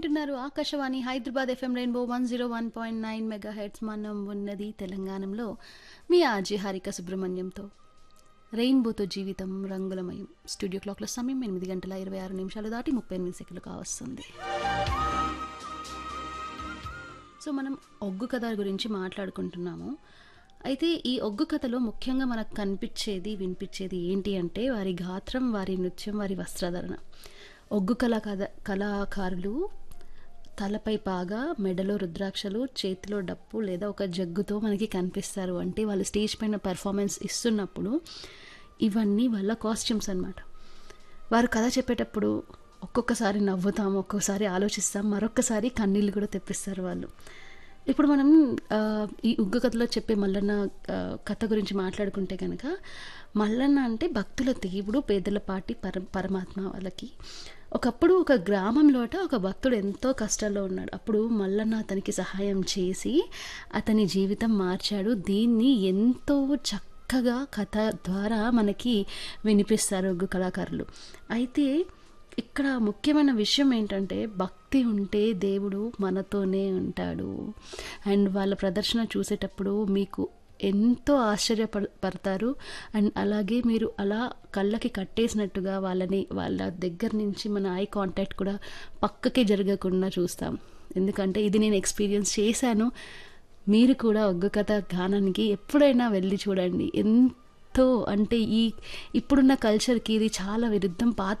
వింటున్నారు Akashvani Hyderabad FM Rainbow one zero one point nine mega heads మనం ఉన్నది తెలంగాణలో మీ ఆర్జీ హారిక సుబ్రహ్మణ్యంతో రెయిన్బోతో జీవితం రంగులమయం స్టూడియో క్లాక్ల సమయం ఎనిమిది గంటల ఇరవై ఆరు నిమిషాలు దాటి ముప్పై ఎనిమిది సెకండ్లు కావస్తుంది సో మనం ఒగ్గు కథ గురించి మాట్లాడుకుంటున్నాము అయితే ఈ ఒగ్గు కథలో ముఖ్యంగా మనకు కనిపించేది వినిపించేది ఏంటి అంటే వారి గాత్రం వారి నృత్యం వారి వస్త్రధరణ ఒగ్గు కళా కథ కళాకారులు తలపై పాగా మెడలో రుద్రాక్షలు చేతిలో డప్పు లేదా ఒక జగ్గుతో మనకి కనిపిస్తారు అంటే వాళ్ళు స్టేజ్ పైన పెర్ఫార్మెన్స్ ఇస్తున్నప్పుడు ఇవన్నీ వాళ్ళ కాస్ట్యూమ్స్ అన్నమాట వారు కథ చెప్పేటప్పుడు ఒక్కొక్కసారి నవ్వుతాం ఒక్కొక్కసారి ఆలోచిస్తాం మరొక్కసారి కన్నీళ్ళు కూడా తెప్పిస్తారు వాళ్ళు ఇప్పుడు మనం ఆ, ఈ ఉగ్గు కథలో చెప్పే మల్లన్న ఆ, కథ గురించి మాట్లాడుకుంటే కనుక మల్లన్న అంటే భక్తుల దేవుడు పేదల పాటి పర పరమాత్మ వాళ్ళకి ఒకప్పుడు ఒక గ్రామంలోట ఒక భక్తుడు ఎంతో కష్టాల్లో ఉన్నాడు అప్పుడు మల్లన్న అతనికి సహాయం చేసి అతని జీవితం మార్చాడు దీన్ని ఎంతో చక్కగా కథ ద్వారా మనకి వినిపిస్తారు ఒగ్గు కళాకారులు అయితే ఇక్కడ ముఖ్యమైన విషయం ఏంటంటే భక్తి ఉంటే దేవుడు మనతోనే ఉంటాడు అండ్ వాళ్ళ ప్రదర్శన చూసేటప్పుడు మీకు ఎంతో ఆశ్చర్యపడ పడతారు అండ్ అలాగే మీరు అలా కళ్ళకి కట్టేసినట్టుగా వాళ్ళని వాళ్ళ దగ్గర నుంచి మన ఐ కాంటాక్ట్ కూడా పక్కకి జరగకుండా చూస్తాం ఎందుకంటే ఇది నేను ఎక్స్పీరియన్స్ చేశాను మీరు కూడా ఒగ్గు కథ గానానికి ఎప్పుడైనా వెళ్ళి చూడండి ఎంతో అంటే ఈ ఇప్పుడున్న కల్చర్కి ఇది చాలా విరుద్ధం పాత